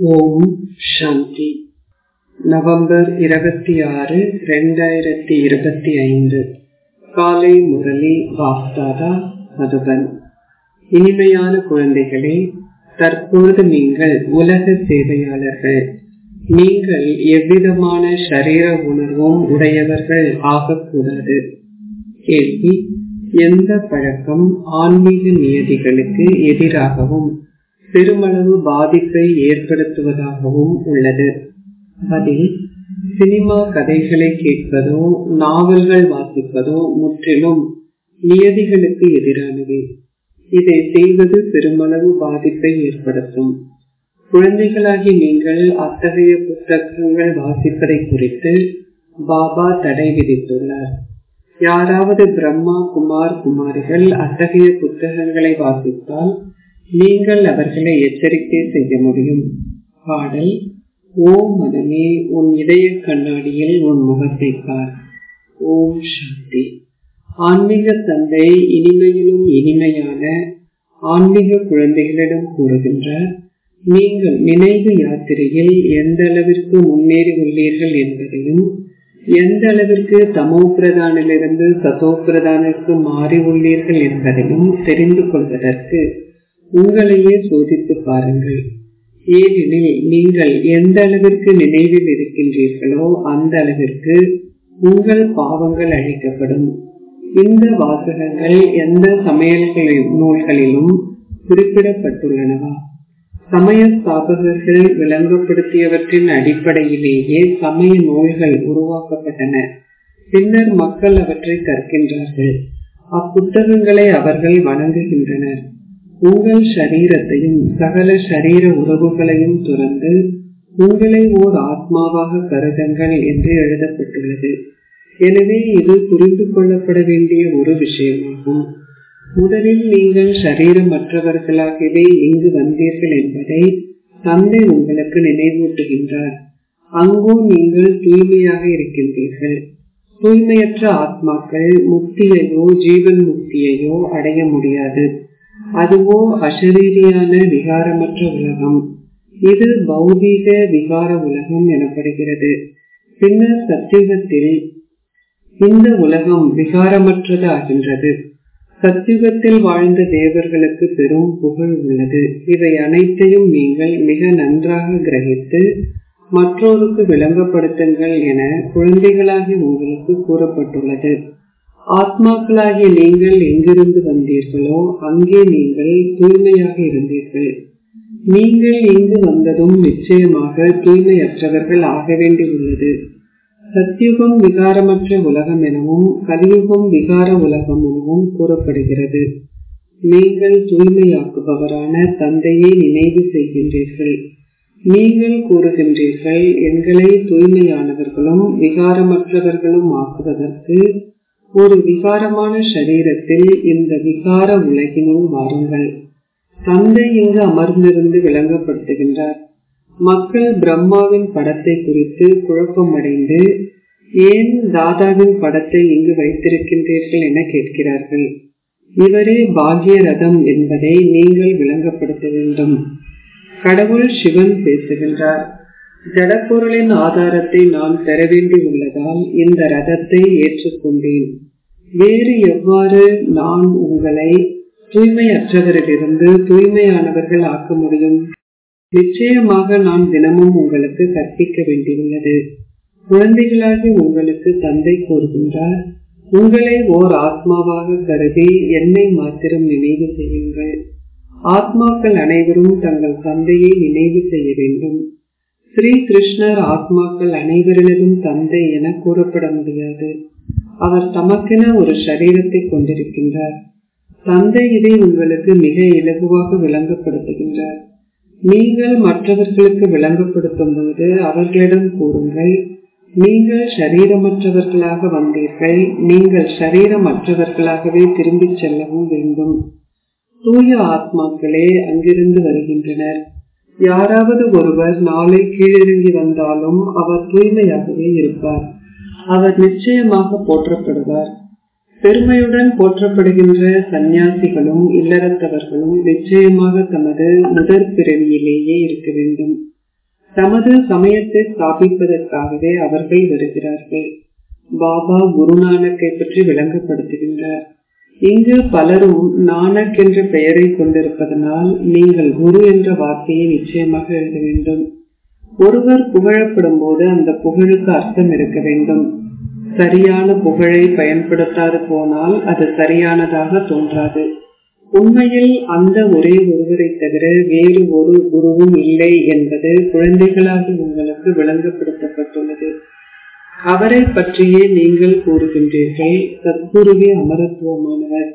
ஓம் சாந்தி November இருபத்தி ஆறு ரெண்டாயிரத்தி இருபத்தி ஐந்து காலை முரளி வாஸ்தாதா மதுபன் இனிமையான குழந்தைகளே தற்பொழுது நீங்கள் உலக சேவையாளர்கள் நீங்கள் எவ்விதமான சரீர உணர்வும் உடையவர்கள் ஆகக்கூடாது கேள்வி எந்த பழக்கம் ஆன்மீக நியதிகளுக்கு எதிராகவும் பெருமளவு பாதிப்பை ஏற்படுத்துவதாகவும் உள்ளது பதில் சினிமா கதைகளை கேட்பதோ நாவல்கள் வாசிப்பதோ முற்றிலும் நியதிகளுக்கு எதிரானவை இதை செய்வது பெருமளவு பாதிப்பை ஏற்படுத்தும் குழந்தைகளாகி நீங்கள் அத்தகைய புத்தகங்கள் வாசிப்பதை குறித்து பாபா தடை விதித்துள்ளார் யாராவது பிரம்மா குமார் குமாரிகள் அத்தகைய புத்தகங்களை வாசித்தால் நீங்கள் அவர்களை எச்சரிக்கை செய்ய முடியும் பாடல் ஓம் மனமே உன் இதய கண்ணாடியில் உன் முகத்தை பார் ஓம் சாந்தி ஆன்மீக தந்தை இனிமையிலும் இனிமையான ஆன்மீக குழந்தைகளிடம் கூறுகின்றார் நீங்கள் நினைவு யாத்திரையில் எந்த அளவிற்கு முன்னேறி உள்ளீர்கள் என்பதையும் எந்த அளவிற்கு தமோ பிரதானிலிருந்து சதோ பிரதானிற்கு மாறி உள்ளீர்கள் என்பதையும் தெரிந்து கொள்வதற்கு உங்களையே சோதித்து பாருங்கள் ஏனெனில் நீங்கள் எந்த அளவிற்கு நினைவில் இருக்கின்றீர்களோ அந்த அளவிற்கு உங்கள் பாவங்கள் அழிக்கப்படும் இந்த வாசகங்கள் எந்த சமையல்களின் நூல்களிலும் குறிப்பிடப்பட்டுள்ளனவா சமய ஸ்தாபகர்கள் விளங்கப்படுத்தியவற்றின் அடிப்படையிலேயே சமய நூல்கள் உருவாக்கப்பட்டன பின்னர் மக்கள் அவற்றை கற்கின்றார்கள் அப்புத்தகங்களை அவர்கள் வணங்குகின்றனர் உங்கள் சரீரத்தையும் சகல சரீர உறவுகளையும் துறந்து உங்களை ஓர் ஆத்மாவாக கருதுங்கள் என்று எழுதப்பட்டுள்ளது எனவே இது புரிந்து கொள்ளப்பட வேண்டிய ஒரு விஷயமாகும் முதலில் நீங்கள் சரீரமற்றவர்களாகவே இங்கு வந்தீர்கள் என்பதை தந்தை உங்களுக்கு நினைவூட்டுகின்றார் அங்கோ நீங்கள் தூய்மையாக இருக்கின்றீர்கள் தூய்மையற்ற ஆத்மாக்கள் முக்தியையோ ஜீவன் முக்தியையோ அடைய முடியாது அதுவோ அசரீரியான விகாரமற்ற உலகம் இது பௌதீக விகார உலகம் எனப்படுகிறது பின்னர் சத்தியுகத்தில் இந்த உலகம் விகாரமற்றது ஆகின்றது சத்தியுகத்தில் வாழ்ந்த தேவர்களுக்கு பெரும் புகழ் உள்ளது இவை அனைத்தையும் நீங்கள் மிக நன்றாக கிரகித்து மற்றோருக்கு விளங்கப்படுத்துங்கள் என குழந்தைகளாகி உங்களுக்கு கூறப்பட்டுள்ளது ஆத்மாக்களாகிய நீங்கள் எங்கிருந்து வந்தீர்களோ அங்கே நீங்கள் தூய்மையாக இருந்தீர்கள் நீங்கள் இங்கு வந்ததும் நிச்சயமாக தூய்மையற்றவர்கள் ஆக வேண்டியுள்ளது சத்தியுகம் விகாரமற்ற உலகம் எனவும் கலியுகம் விகார உலகம் எனவும் கூறப்படுகிறது நீங்கள் தூய்மையாக்குபவரான தந்தையை நினைவு செய்கின்றீர்கள் நீங்கள் கூறுகின்றீர்கள் எங்களை தூய்மையானவர்களும் விகாரமற்றவர்களும் ஆக்குவதற்கு ஒரு விகாரமான சரீரத்தில் இந்த விகார உலகினுள் வாருங்கள் தந்தை இங்கு அமர்ந்திருந்து விளங்கப்படுத்துகின்றார் மக்கள் பிரம்மாவின் படத்தை குறித்து குழப்பமடைந்து ஏன் தாதாவின் படத்தை இங்கு வைத்திருக்கின்றீர்கள் என கேட்கிறார்கள் இவரே பாக்ய ரதம் என்பதை நீங்கள் விளங்கப்படுத்த வேண்டும் கடவுள் சிவன் பேசுகின்றார் ஜடப்பொருளின் ஆதாரத்தை நான் பெற வேண்டி உள்ளதால் இந்த ரதத்தை ஏற்றுக்கொண்டேன் வேறு எவ்வாறு நான் உங்களை தூய்மையற்றவரிலிருந்து தூய்மையானவர்கள் ஆக்க முடியும் நிச்சயமாக நான் தினமும் உங்களுக்கு கற்பிக்க வேண்டியுள்ளது குழந்தைகளாகி உங்களுக்கு தந்தை கூறுகின்றார் உங்களை ஓர் ஆத்மாவாக கருதி என்னை மாத்திரம் நினைவு செய்யுங்கள் ஆத்மாக்கள் அனைவரும் தங்கள் தந்தையை நினைவு செய்ய வேண்டும் ஸ்ரீ கிருஷ்ணர் ஆத்மாக்கள் அனைவரினதும் தந்தை என கூறப்பட முடியாது அவர் தமக்கென ஒரு சரீரத்தை கொண்டிருக்கின்றார் தந்தை இதை உங்களுக்கு மிக இலகுவாக விளங்கப்படுத்துகின்றார் நீங்கள் மற்றவர்களுக்கு விளங்கப்படுத்தும் போது அவர்களிடம் கூறுங்கள் நீங்கள் சரீரமற்றவர்களாக வந்தீர்கள் நீங்கள் சரீரமற்றவர்களாகவே திரும்பிச் செல்லவும் வேண்டும் தூய ஆத்மாக்களே அங்கிருந்து வருகின்றனர் யாராவது ஒருவர் நாளை கீழிறங்கி வந்தாலும் அவர் தூய்மையாகவே இருப்பார் அவர் நிச்சயமாக போற்றப்படுவார் பெருமையுடன் போற்றப்படுகின்ற சந்நியாசிகளும் இல்லறத்தவர்களும் நிச்சயமாக தமது முதற் பிறவியிலேயே இருக்க வேண்டும் தமது சமயத்தை ஸ்தாபிப்பதற்காகவே அவர்கள் வருகிறார்கள் பாபா குருநானக்கை பற்றி விளங்கப்படுத்துகின்றார் இங்கு பலரும் நானக் என்ற பெயரை கொண்டிருப்பதனால் நீங்கள் குரு என்ற வார்த்தையை நிச்சயமாக எழுத வேண்டும் ஒருவர் புகழப்படும் போது அந்த புகழுக்கு அர்த்தம் இருக்க வேண்டும் சரியான புகழை பயன்படுத்தாது போனால் அது சரியானதாக தோன்றாது உண்மையில் அந்த ஒரே ஒருவரை தவிர வேறு ஒரு குருவும் இல்லை என்பது குழந்தைகளாக உங்களுக்கு விளங்கப்படுத்தப்பட்டுள்ளது அவரை பற்றியே நீங்கள் கூறுகின்றீர்கள் சத்குருவே அமரத்துவமானவர்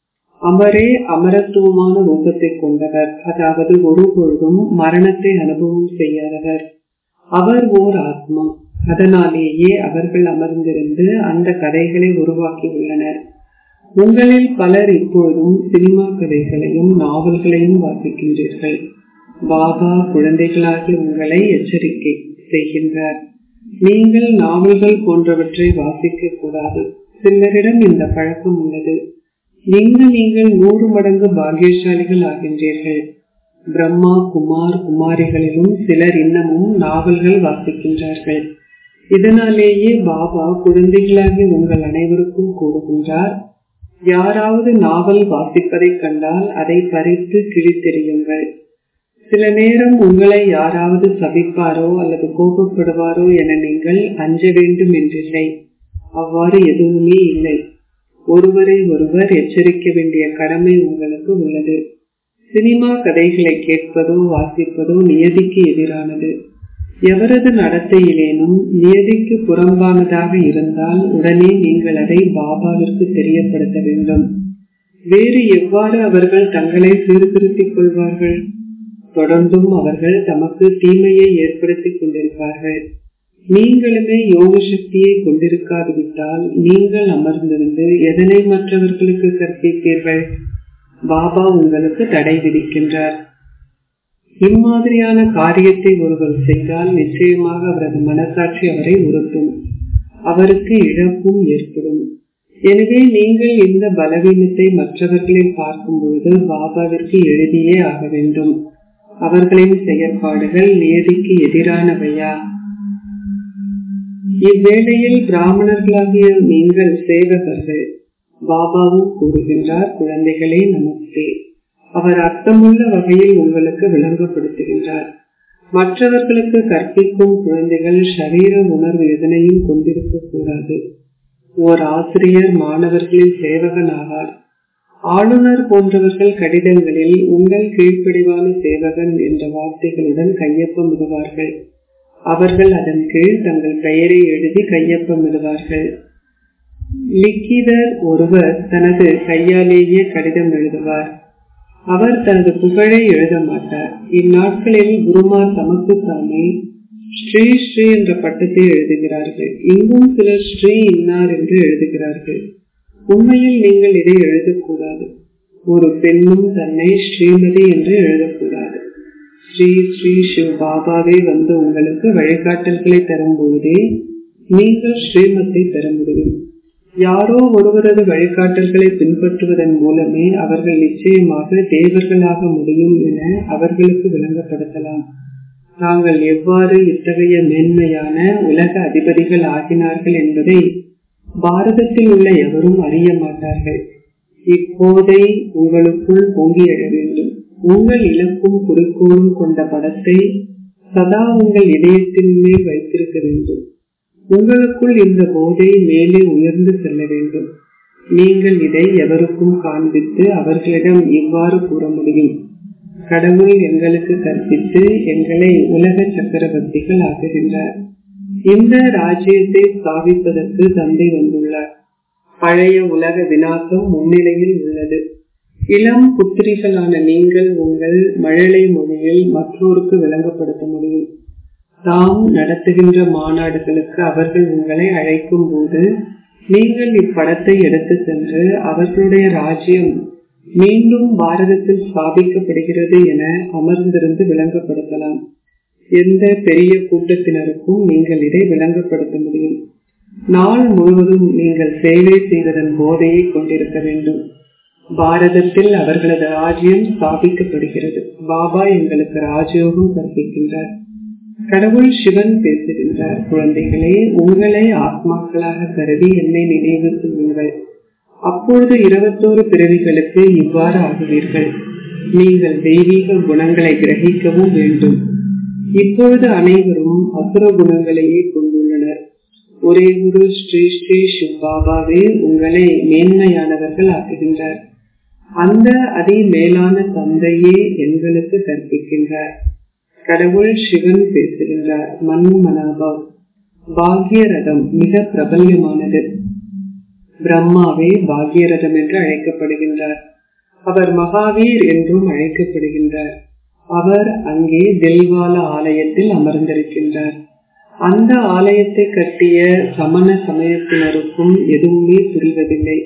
அவரே அமரத்துவமான ரூபத்தை கொண்டவர் அதாவது ஒரு பொழுதும் மரணத்தை அனுபவம் செய்யாதவர் அவர் ஓர் ஆத்மா அதனாலேயே அவர்கள் அமர்ந்திருந்து அந்த கதைகளை உருவாக்கி உள்ளனர் உங்களில் பலர் இப்பொழுதும் சினிமா கதைகளையும் நாவல்களையும் வாசிக்கின்றீர்கள் பாபா குழந்தைகளாகி உங்களை எச்சரிக்கை செய்கின்றார் நீங்கள் நாவல்கள் போன்றவற்றை வாசிக்க கூடாது சிலரிடம் இந்த பழக்கம் உள்ளது நீங்கள் நீங்கள் நூறு மடங்கு பாகியசாலிகள் ஆகின்றீர்கள் பிரம்மா குமார் குமாரிகளிலும் சிலர் இன்னமும் நாவல்கள் வாசிக்கின்றார்கள் இதனாலேயே பாபா குழந்தைகளாகி உங்கள் அனைவருக்கும் கூறுகின்றார் யாராவது நாவல் வாசிப்பதை கண்டால் அதை பறித்து கிழித்தெறியுங்கள் சில நேரம் உங்களை யாராவது சபிப்பாரோ அல்லது கோபப்படுவாரோ என நீங்கள் அஞ்ச வேண்டும் என்றில்லை அவ்வாறு எதுவுமே இல்லை ஒருவரை ஒருவர் எச்சரிக்க வேண்டிய கடமை உங்களுக்கு உள்ளது சினிமா கதைகளை கேட்பதோ வாசிப்பதோ நியதிக்கு எதிரானது எவரது நடத்தையிலேனும் நியதிக்கு புறம்பானதாக இருந்தால் உடனே நீங்கள் அதை பாபாவிற்கு தெரியப்படுத்த வேண்டும் வேறு எவ்வாறு அவர்கள் தங்களை சீர்திருத்திக் கொள்வார்கள் தொடர்ந்தும் அவர்கள் தமக்கு தீமையை ஏற்படுத்திக் கொண்டிருப்பார்கள் நீங்களுமே யோக சக்தியை கொண்டிருக்காது விட்டால் நீங்கள் அமர்ந்திருந்து எதனை மற்றவர்களுக்கு கற்பிப்பீர்கள் பாபா உங்களுக்கு தடை விதிக்கின்றார் இம்மாதிரியான காரியத்தை ஒருவர் செய்தால் நிச்சயமாக அவரது மனசாட்சி அவரை உறுத்தும் அவருக்கு இழப்பும் ஏற்படும் எனவே நீங்கள் இந்த பலவீனத்தை மற்றவர்களில் பார்க்கும் பொழுது பாபாவிற்கு எழுதியே ஆக வேண்டும் அவர்களின் செயற்பாடுகள் நியதிக்கு எதிரானவையா இவ்வேளையில் பிராமணர்களாகிய நீங்கள் சேவகர்கள் பாபாவும் கூறுகின்றார் குழந்தைகளே நமஸ்தே அவர் அர்த்தமுள்ள வகையில் உங்களுக்கு விளங்கப்படுத்துகின்றார் மற்றவர்களுக்கு கற்பிக்கும் குழந்தைகள் சரீர உணர்வு எதனையும் கொண்டிருக்க கூடாது ஓர் ஆசிரியர் மாணவர்களின் சேவகன் ஆவார் ஆளுநர் போன்றவர்கள் கடிதங்களில் உங்கள் கீழ்ப்படிவான சேவகன் என்ற வார்த்தைகளுடன் கையொப்பமிடுவார்கள் அவர்கள் அதன் கீழ் தங்கள் பெயரை எழுதி கையொப்பமிடுவார்கள் லிக்கிதர் ஒருவர் தனது கையாலேயே கடிதம் எழுதுவார் அவர் தனது புகழை எழுத மாட்டார் இந்நாட்களில் குருமார் தமக்கு தாமே ஸ்ரீ ஸ்ரீ என்ற பட்டத்தை எழுதுகிறார்கள் இங்கும் சிலர் ஸ்ரீ இன்னார் என்று எழுதுகிறார்கள் உண்மையில் நீங்கள் இதை எழுதக்கூடாது ஒரு பெண்ணும் தன்னை ஸ்ரீமதி என்று எழுதக்கூடாது ஸ்ரீ ஸ்ரீ சிவ பாபாவே வந்து உங்களுக்கு வழிகாட்டல்களை தரும் பொழுதே நீங்கள் ஸ்ரீமத்தை பெற முடியும் யாரோ ஒருவரது வழிகாட்டல்களை பின்பற்றுவதன் மூலமே அவர்கள் நிச்சயமாக தேவர்களாக முடியும் என அவர்களுக்கு விளங்கப்படுத்தலாம் தாங்கள் எவ்வாறு இத்தகைய மேன்மையான உலக அதிபதிகள் ஆகினார்கள் என்பதை பாரதத்தில் உள்ள எவரும் அறிய மாட்டார்கள் இப்போதை உங்களுக்குள் பொங்கி எழ வேண்டும் உங்கள் இலக்கும் குறிக்கோளும் கொண்ட படத்தை சதா உங்கள் இதயத்தின் மேல் வைத்திருக்க வேண்டும் உங்களுக்குள் இந்த போதை மேலே உயர்ந்து செல்ல வேண்டும் நீங்கள் இதை எவருக்கும் காண்பித்து அவர்களிடம் இவ்வாறு கூற முடியும் கடவுள் எங்களுக்கு கற்பித்து எங்களை உலக சக்கரவர்த்திகள் ஆக்குகின்றார் இந்த ராஜ்யத்தை ஸ்தாபிப்பதற்கு தந்தை வந்துள்ளார் பழைய உலக வினாசம் முன்னிலையில் உள்ளது இளம் புத்திரிகளான நீங்கள் உங்கள் மழலை மொழியில் மற்றோருக்கு விளங்கப்படுத்த முடியும் தாம் நடத்துகின்ற மாநாடுகளுக்கு அவர்கள் உங்களை அழைக்கும் போது நீங்கள் இப்படத்தை எடுத்து சென்று அவர்களுடைய ராஜ்யம் மீண்டும் பாரதத்தில் ஸ்தாபிக்கப்படுகிறது என அமர்ந்திருந்து விளங்கப்படுத்தலாம் எந்த பெரிய கூட்டத்தினருக்கும் நீங்கள் இதை விளங்கப்படுத்த முடியும் நாள் முழுவதும் நீங்கள் சேவை செய்வதன் போதையை கொண்டிருக்க வேண்டும் பாரதத்தில் அவர்களது ராஜ்யம் ஸ்தாபிக்கப்படுகிறது பாபா எங்களுக்கு ராஜயோகம் கற்பிக்கின்றார் கடவுள் சிவன் பேசுகின்றார் குழந்தைகளே உங்களை ஆத்மாக்களாக கருதி என்னை நினைவு செய்யுங்கள் அப்பொழுது இருபத்தோரு பிறவிகளுக்கு இவ்வாறு ஆகுவீர்கள் நீங்கள் தெய்வீக குணங்களை கிரகிக்கவும் வேண்டும் இப்பொழுது அனைவரும் அசுர குணங்களையே கொண்டுள்ளனர் ஒரே ஒரு ஸ்ரீ ஸ்ரீ சிவபாபாவே உங்களை மேன்மையானவர்கள் ஆக்குகின்றார் அந்த அதி மேலான தந்தையே எங்களுக்கு கற்பிக்கின்றார் கடவுள் சிவன் பேசுகின்றார் மண் மனாபா பாக்யரதம் மிக பிரபல்யமானது பிரம்மாவே பாக்யரதம் என்று அழைக்கப்படுகின்றார் அவர் மகாவீர் என்றும் அழைக்கப்படுகின்றார் அவர் அங்கே தில்வால ஆலயத்தில் அமர்ந்திருக்கின்றார் அந்த ஆலயத்தை கட்டிய சமண சமயத்தினருக்கும் எதுவுமே புரிவதில்லை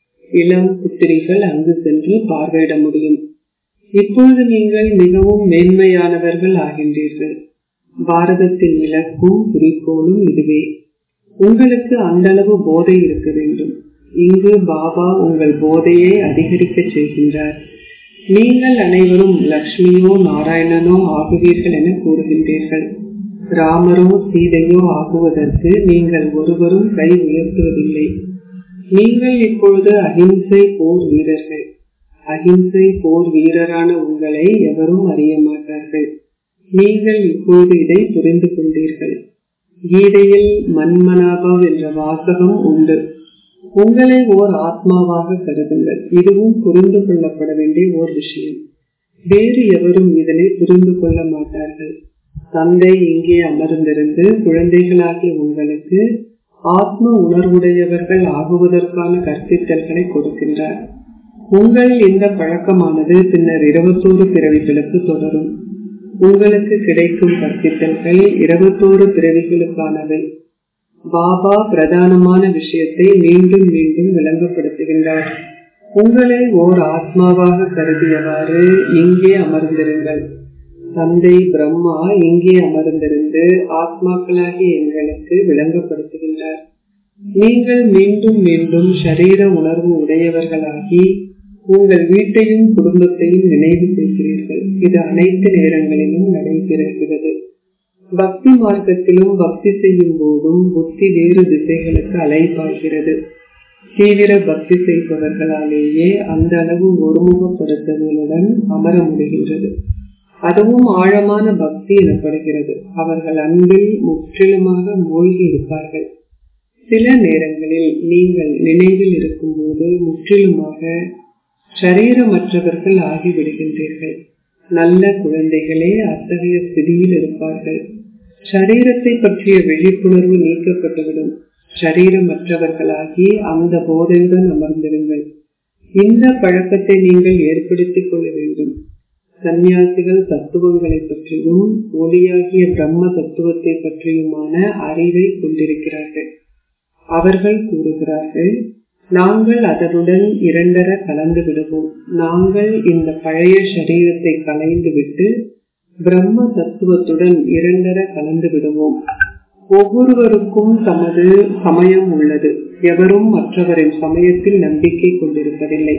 இளம் புத்திரிகள் அங்கு சென்று பார்வையிட முடியும் இப்பொழுது நீங்கள் மிகவும் மேன்மையானவர்கள் ஆகின்றீர்கள் பாரதத்தின் இலக்கும் குறிக்கோளும் இதுவே உங்களுக்கு அந்த அளவு போதை இருக்க வேண்டும் இங்கு பாபா உங்கள் போதையை அதிகரிக்க செய்கின்றார் நீங்கள் அனைவரும் லக்ஷ்மியோ நாராயணனோ ஆகுவீர்கள் என கூறுகின்றீர்கள் ராமரோ சீதையோ ஆகுவதற்கு நீங்கள் ஒருவரும் கை உயர்த்துவதில்லை நீங்கள் இப்பொழுது அகிம்சை போர் வீரர்கள் அகிம்சை போர் வீரரான உங்களை எவரும் அறிய மாட்டார்கள் நீங்கள் இப்பொழுது இதை புரிந்து கொண்டீர்கள் கீதையில் மன்மனாபவ் என்ற வாசகம் உண்டு உங்களை ஓர் ஆத்மாவாக கருதுங்கள் இதுவும் புரிந்து கொள்ளப்பட வேண்டிய ஓர் விஷயம் வேறு எவரும் இதனை புரிந்து கொள்ள மாட்டார்கள் தந்தை இங்கே அமர்ந்திருந்து குழந்தைகளாகிய உங்களுக்கு ஆத்ம உணர்வுடையவர்கள் ஆகுவதற்கான கற்பித்தல்களை கொடுக்கின்றார் உங்கள் இந்த பழக்கமானது பின்னர் இருபத்தோரு பிறவிகளுக்கு தொடரும் உங்களுக்கு கிடைக்கும் கற்பித்தல்கள் இருபத்தோரு பிறவிகளுக்கானவை பாபா பிரதானமான விஷயத்தை மீண்டும் மீண்டும் விளங்கப்படுத்துகின்றார் உங்களை ஓர் ஆத்மாவாக கருதியவாறு இங்கே அமர்ந்திருங்கள் தந்தை பிரம்மா இங்கே அமர்ந்திருந்து ஆத்மாக்களாகிய எங்களுக்கு விளங்கப்படுத்துகின்றார் நீங்கள் மீண்டும் மீண்டும் சரீர உணர்வு உடையவர்களாகி உங்கள் வீட்டையும் குடும்பத்தையும் நினைவு செய்கிறீர்கள் இது அனைத்து நேரங்களிலும் நடைபெறுகிறது பக்தி மார்க்கத்திலும் பக்தி செய்யும் போதும் புத்தி வேறு திசைகளுக்கு அலைப்பாய்கிறது தீவிர பக்தி செய்பவர்களாலேயே அந்த அளவு ஒருமுகப்படுத்துதலுடன் அமர முடிகின்றது அதுவும் ஆழமான பக்தி எனப்படுகிறது அவர்கள் அன்பில் முற்றிலுமாக மூழ்கி இருப்பார்கள் சில நேரங்களில் நீங்கள் நினைவில் இருக்கும்போது முற்றிலுமாக சரீரமற்றவர்கள் ஆகிவிடுகின்றீர்கள் நல்ல குழந்தைகளே அத்தகைய ஸ்திதியில் இருப்பார்கள் சரீரத்தை பற்றிய விழிப்புணர்வு நீக்கப்பட்டுவிடும் சரீரமற்றவர்களாகி அந்த போதையுடன் அமர்ந்திருங்கள் இந்த பழக்கத்தை நீங்கள் ஏற்படுத்திக் கொள்ள வேண்டும் சந்நியாசிகள் தத்துவங்களை பற்றியும் ஒளியாகிய பிரம்ம தத்துவத்தை பற்றியுமான அறிவை கொண்டிருக்கிறார்கள் அவர்கள் கூறுகிறார்கள் நாங்கள் அதனுடன் இரண்டர கலந்து விடுவோம் நாங்கள் இந்த பழைய சரீரத்தை கலைந்து விட்டு பிரம்ம தத்துவத்துடன் இரண்டர கலந்து விடுவோம் ஒவ்வொருவருக்கும் தமது சமயம் உள்ளது எவரும் மற்றவரின் சமயத்தில் நம்பிக்கை கொண்டிருப்பதில்லை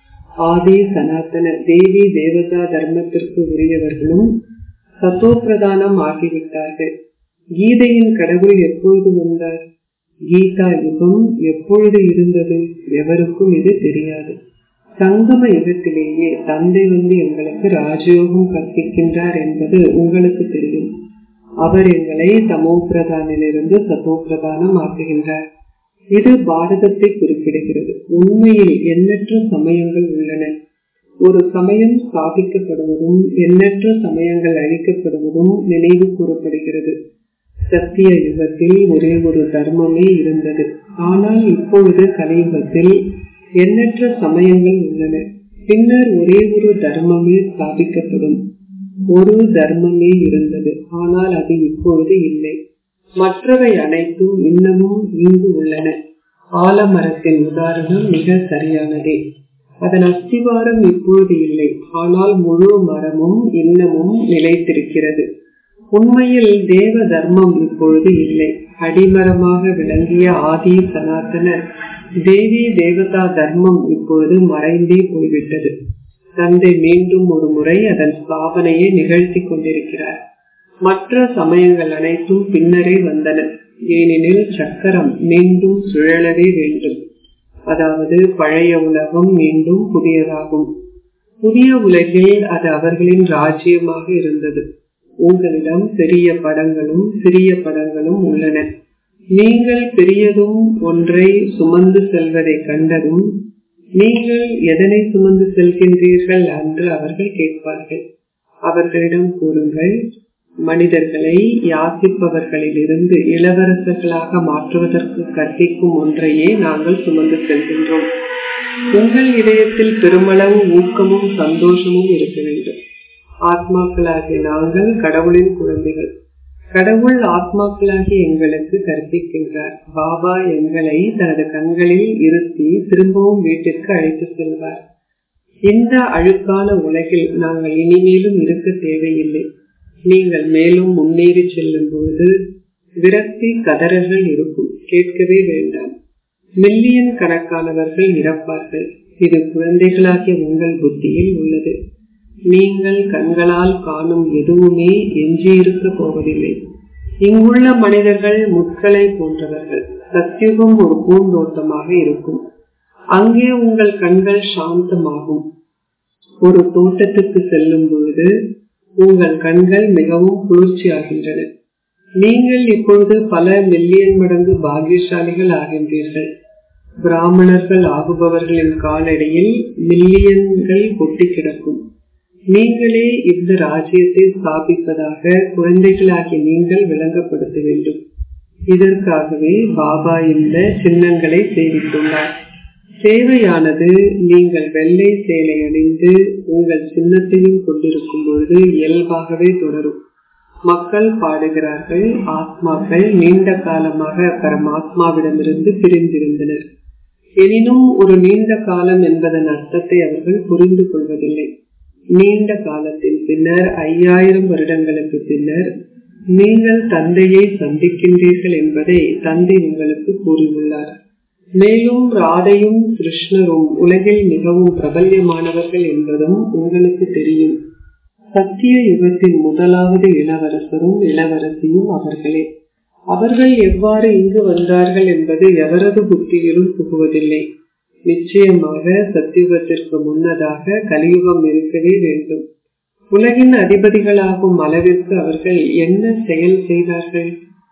ஆதி சனாதன தேவி தேவதா தர்மத்திற்கு உரியவர்களும் சத்தோப்பிரதானம் ஆகிவிட்டார்கள் கீதையின் கடவுள் எப்பொழுது வந்தார் கீதா யுகம் எப்பொழுது இருந்தது எவருக்கும் இது தெரியாது சங்கம யுகத்திலேயே தந்தை வந்து எங்களுக்கு ராஜயோகம் கற்பிக்கின்றார் என்பது உங்களுக்கு தெரியும் அவர் எங்களை தமோ பிரதானிலிருந்து சத்தோ பிரதானம் ஆக்குகின்றார் இது பாரதத்தை குறிப்பிடுகிறது உண்மையில் எண்ணற்ற சமயங்கள் உள்ளன ஒரு சமயம் ஸ்தாபிக்கப்படுவதும் எண்ணற்ற சமயங்கள் அழிக்கப்படுவதும் நினைவு கூறப்படுகிறது சத்திய யுகத்தில் ஒரே ஒரு தர்மமே இருந்தது ஆனால் இப்பொழுது கலியுகத்தில் எண்ணற்ற சமயங்கள் உள்ளன பின்னர் ஒரே ஒரு தர்மமே ஸ்தாபிக்கப்படும் ஒரு தர்மமே இருந்தது ஆனால் அது இப்பொழுது இல்லை மற்றவை அனைத்தும் இன்னமும் இங்கு உள்ளன ஆலமரத்தின் உதாரணம் மிக சரியானதே அதன் அஸ்திவாரம் இப்பொழுது இல்லை ஆனால் முழு மரமும் இன்னமும் நிலைத்திருக்கிறது உண்மையில் தேவ தர்மம் இப்பொழுது இல்லை அடிமரமாக விளங்கிய ஆதி சனாதன தேவி தேவதா தர்மம் இப்பொழுது மறைந்தே போய்விட்டது தந்தை மீண்டும் ஒரு முறை அதன் ஸ்தாபனையை நிகழ்த்தி கொண்டிருக்கிறார் மற்ற சமயங்கள் அனைத்தும் பின்னரே வந்தன ஏனெனில் சக்கரம் மீண்டும் சுழலவே வேண்டும் அதாவது பழைய உலகம் மீண்டும் புதியதாகும் புதிய உலகில் அது அவர்களின் ராஜ்யமாக இருந்தது உங்களிடம் பெரிய படங்களும் சிறிய படங்களும் உள்ளன நீங்கள் பெரியதும் ஒன்றை சுமந்து செல்வதை கண்டதும் நீங்கள் எதனை சுமந்து செல்கின்றீர்கள் என்று அவர்கள் கேட்பார்கள் அவர்களிடம் கூறுங்கள் மனிதர்களை யாசிப்பவர்களில் இருந்து இளவரசர்களாக மாற்றுவதற்கு கற்பிக்கும் ஒன்றையே நாங்கள் சுமந்து செல்கின்றோம் உங்கள் இதயத்தில் பெருமளவு ஊக்கமும் சந்தோஷமும் இருக்க வேண்டும் ஆத்மாக்களாகிய நாங்கள் கடவுளின் குழந்தைகள் கடவுள் ஆத்மாக்களாகிய எங்களுக்கு கற்பிக்கின்றார் பாபா எங்களை தனது கண்களில் இருத்தி திரும்பவும் வீட்டிற்கு அழைத்து செல்வார் இந்த அழுக்கான உலகில் நாங்கள் இனிமேலும் இருக்க தேவையில்லை நீங்கள் மேலும் முன்னேறி செல்லும் பொழுது விரக்தி கதறல்கள் இருக்கும் கேட்கவே வேண்டாம் மில்லியன் கணக்கானவர்கள் இறப்பார்கள் இது குழந்தைகளாகிய உங்கள் புத்தியில் உள்ளது நீங்கள் கண்களால் காணும் எதுவுமே எஞ்சியிருக்க போவதில்லை இங்குள்ள மனிதர்கள் முட்களை போன்றவர்கள் சத்தியுகம் ஒரு பூந்தோட்டமாக இருக்கும் அங்கே உங்கள் கண்கள் சாந்தமாகும் ஒரு தோட்டத்துக்கு செல்லும் பொழுது உங்கள் கண்கள் மிகவும் குளிர்ச்சியாகின்றன நீங்கள் இப்பொழுது பல மில்லியன் மடங்கு பாகியசாலிகள் ஆகின்றீர்கள் பிராமணர்கள் ஆகுபவர்களின் காலடியில் மில்லியன்கள் கொட்டி கிடக்கும் நீங்களே இந்த ராஜ்யத்தை ஸ்தாபிப்பதாக குழந்தைகளாகிய நீங்கள் விளங்கப்படுத்த வேண்டும் இதற்காகவே பாபா இந்த சின்னங்களை சேவித்துள்ளார் சேவையானது நீங்கள் வெள்ளை சேலை அணிந்து உங்கள் சின்னத்தையும் கொண்டிருக்கும் பொழுது இயல்பாகவே தொடரும் மக்கள் பாடுகிறார்கள் ஆத்மாக்கள் நீண்ட காலமாக பரமாத்மாவிடமிருந்து பிரிந்திருந்தனர் எனினும் ஒரு நீண்ட காலம் என்பதன் அர்த்தத்தை அவர்கள் புரிந்து கொள்வதில்லை நீண்ட காலத்தின் பின்னர் ஐயாயிரம் வருடங்களுக்கு பின்னர் நீங்கள் தந்தையை சந்திக்கின்றீர்கள் என்பதை தந்தை உங்களுக்கு கூறியுள்ளார் மேலும் ராதையும் கிருஷ்ணரும் உலகில் மிகவும் பிரபல்யமானவர்கள் என்பதும் உங்களுக்கு தெரியும் சத்திய யுகத்தின் முதலாவது இளவரசரும் இளவரசியும் அவர்களே அவர்கள் எவ்வாறு இங்கு வந்தார்கள் என்பது எவரது புத்தியிலும் புகுவதில்லை நிச்சயமாக சத்தியுகத்திற்கு முன்னதாக கலியுகம் இருக்கவே வேண்டும் உலகின் அதிபதிகளாகும் அளவிற்கு அவர்கள் என்ன செயல் செய்தார்கள்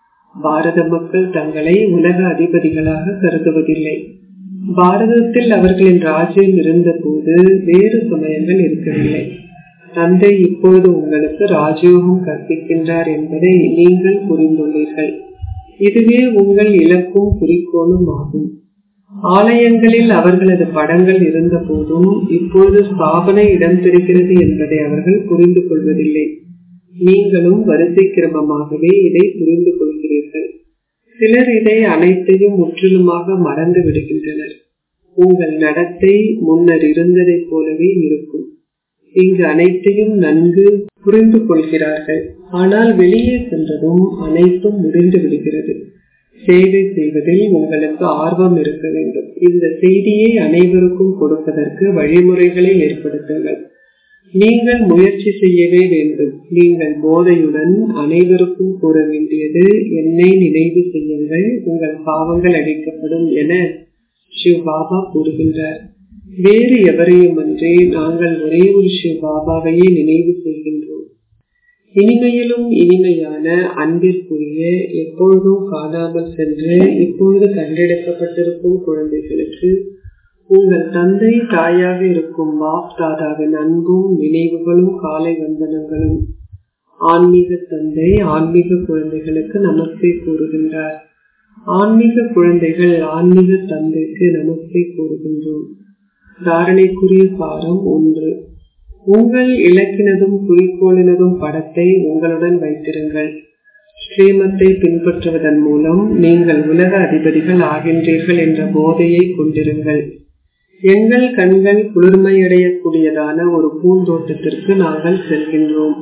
பாரத மக்கள் தங்களை உலக அதிபதிகளாக கருதுவதில்லை பாரதத்தில் அவர்களின் ராஜ்யம் இருந்த போது வேறு சமயங்கள் இருக்கவில்லை தந்தை இப்பொழுது உங்களுக்கு ராஜயோகம் கற்பிக்கின்றார் என்பதை நீங்கள் புரிந்துள்ளீர்கள் இதுவே உங்கள் இலக்கும் குறிக்கோளும் ஆகும் ஆலயங்களில் அவர்களது படங்கள் இருந்த போதும் இப்பொழுது ஸ்தாபனை இடம்பெறுகிறது என்பதை அவர்கள் புரிந்து கொள்வதில்லை நீங்களும் வரிசை கிரமமாகவே இதை புரிந்து கொள்கிறீர்கள் சிலர் இதை அனைத்தையும் முற்றிலுமாக மறந்து விடுகின்றனர் உங்கள் நடத்தை முன்னர் இருந்ததை போலவே இருக்கும் இங்கு அனைத்தையும் நன்கு புரிந்து கொள்கிறார்கள் ஆனால் வெளியே சென்றதும் அனைத்தும் முடிந்து விடுகிறது சேவை செய்வதில் உங்களுக்கு ஆர்வம் இருக்க வேண்டும் இந்த செய்தியை அனைவருக்கும் கொடுப்பதற்கு வழிமுறைகளை ஏற்படுத்துங்கள் நீங்கள் முயற்சி செய்யவே வேண்டும் நீங்கள் போதையுடன் அனைவருக்கும் கூற வேண்டியது என்னை நினைவு செய்யுங்கள் உங்கள் பாவங்கள் அழிக்கப்படும் என சிவ் பாபா கூறுகின்றார் வேறு எவரையும் அன்றே நாங்கள் ஒரே ஒரு சிவ் பாபாவையே நினைவு செய்கின்றோம் இனிமையிலும் இனிமையான அன்பிற்குரிய எப்பொழுதும் காணாமல் சென்று இப்பொழுது கண்டெடுக்கப்பட்டிருக்கும் குழந்தைகளுக்கு உங்கள் தந்தை தாயாக இருக்கும் பாப் தாதாவின் அன்பும் நினைவுகளும் காலை வந்தனங்களும் ஆன்மீக தந்தை ஆன்மீக குழந்தைகளுக்கு நமஸ்தே கூறுகின்றார் ஆன்மீக குழந்தைகள் ஆன்மீக தந்தைக்கு நமஸ்தே கூறுகின்றோம் தாரணைக்குரிய சாரம் ஒன்று உங்கள் இலக்கினதும் குறிக்கோளினதும் படத்தை உங்களுடன் வைத்திருங்கள் ஸ்ரீமத்தை பின்பற்றுவதன் மூலம் நீங்கள் உலக அதிபதிகள் ஆகின்றீர்கள் என்ற போதையை கொண்டிருங்கள் எங்கள் கண்கள் குளிர்மையடையக்கூடியதான ஒரு பூந்தோட்டத்திற்கு நாங்கள் செல்கின்றோம்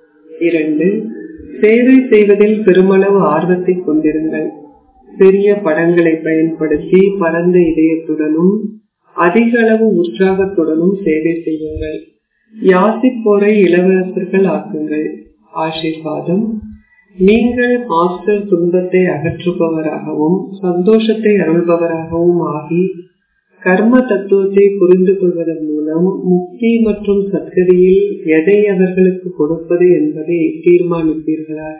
இரண்டு சேவை செய்வதில் பெருமளவு ஆர்வத்தை கொண்டிருங்கள் பெரிய படங்களை பயன்படுத்தி பரந்த இதயத்துடனும் அதிக அளவு உற்சாகத்துடனும் சேவை செய்யுங்கள் யாசிப்போரை இளவரசர்கள் ஆக்குங்கள் ஆசீர்வாதம் நீங்கள் மாஸ்டர் துன்பத்தை அகற்றுபவராகவும் சந்தோஷத்தை அருள்பவராகவும் ஆகி கர்ம தத்துவத்தை புரிந்து கொள்வதன் மூலம் முக்தி மற்றும் சத்கதியில் எதை அவர்களுக்கு கொடுப்பது என்பதை தீர்மானிப்பீர்களாக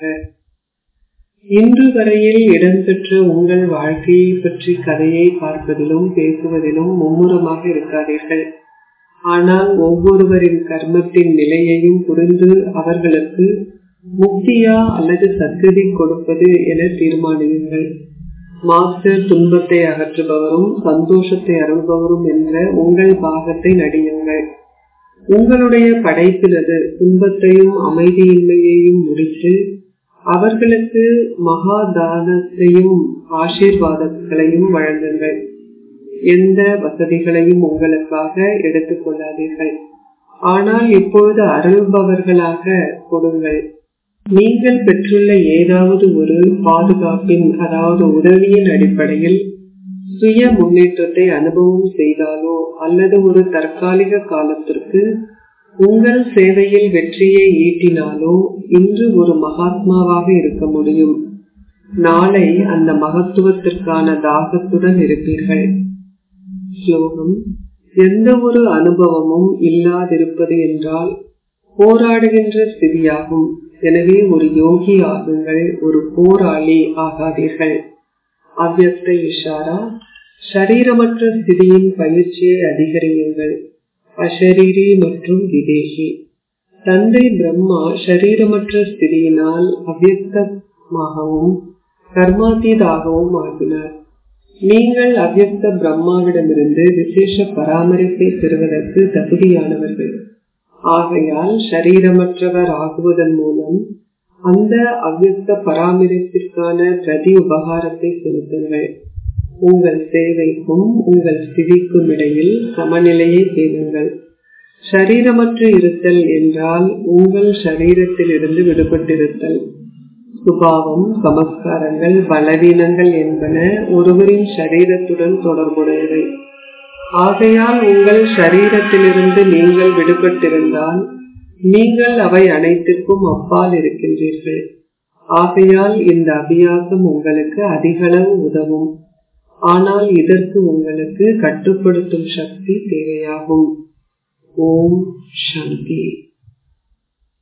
இன்று வரையில் இடம்பெற்ற உங்கள் வாழ்க்கையை பற்றி கதையை பார்ப்பதிலும் பேசுவதிலும் மும்முரமாக இருக்காதீர்கள் ஆனால் ஒவ்வொருவரின் கர்மத்தின் நிலையையும் புரிந்து அவர்களுக்கு முக்தியா அல்லது சத்கதி கொடுப்பது என தீர்மானியுங்கள் மாஸ்டர் துன்பத்தை அகற்றுபவரும் சந்தோஷத்தை அருள்பவரும் என்ற உங்கள் பாகத்தை நடியுங்கள் உங்களுடைய படைப்பினது துன்பத்தையும் அமைதியின்மையையும் முடித்து அவர்களுக்கு மகாதானத்தையும் ஆசீர்வாதங்களையும் வழங்குங்கள் எந்த வசதிகளையும் உங்களுக்காக எடுத்துக் கொள்ளாதீர்கள் ஆனால் இப்பொழுது அருள்பவர்களாக கொடுங்கள் நீங்கள் பெற்றுள்ள ஏதாவது ஒரு பாதுகாப்பின் அதாவது உதவியின் அடிப்படையில் சுய முன்னேற்றத்தை அனுபவம் செய்தாலோ அல்லது ஒரு தற்காலிக காலத்திற்கு உங்கள் சேவையில் வெற்றியை ஈட்டினாலோ இன்று ஒரு மகாத்மாவாக இருக்க முடியும் நாளை அந்த மகத்துவத்திற்கான தாகத்துடன் இருப்பீர்கள் ஸ்லோகம் எந்த ஒரு அனுபவமும் இல்லாதிருப்பது என்றால் போராடுகின்ற ஸ்திதியாகும் எனவே ஒரு யோகி ஆகுங்கள் ஒரு போராளி ஆகாதீர்கள் அவ்வக்த இஷாரா சரீரமற்ற ஸ்திதியின் பயிற்சியை அதிகரியுங்கள் அஷரீரி மற்றும் விதேகி தந்தை பிரம்மா சரீரமற்ற ஸ்திதியினால் அவ்வக்தமாகவும் கர்மாத்தீதாகவும் ஆகினார் நீங்கள் அவ்வக்த பிரம்மாவிடமிருந்து விசேஷ பராமரிப்பை பெறுவதற்கு தகுதியானவர்கள் ஆகையால் சரீரமற்றவர் ஆகுவதன் மூலம் அந்த அவ்வக்த பராமரிப்பிற்கான பிரதி உபகாரத்தை செலுத்துங்கள் உங்கள் சேவைக்கும் உங்கள் ஸ்திதிக்கும் இடையில் சமநிலையை பேணுங்கள் சரீரமற்று இருத்தல் என்றால் உங்கள் சரீரத்திலிருந்து விடுபட்டிருத்தல் சுபாவம் சமஸ்காரங்கள் பலவீனங்கள் என்பன ஒருவரின் சரீரத்துடன் தொடர்புடையவை ஆகையால் உங்கள் சரீரத்திலிருந்து நீங்கள் விடுபட்டிருந்தால் நீங்கள் அவை அனைத்திற்கும் அப்பால் இருக்கின்றீர்கள் ஆகையால் இந்த அபியாசம் உங்களுக்கு அதிகளவு உதவும் ஆனால் இதற்கு உங்களுக்கு கட்டுப்படுத்தும் சக்தி தேவையாகும் ஓம் சாந்தி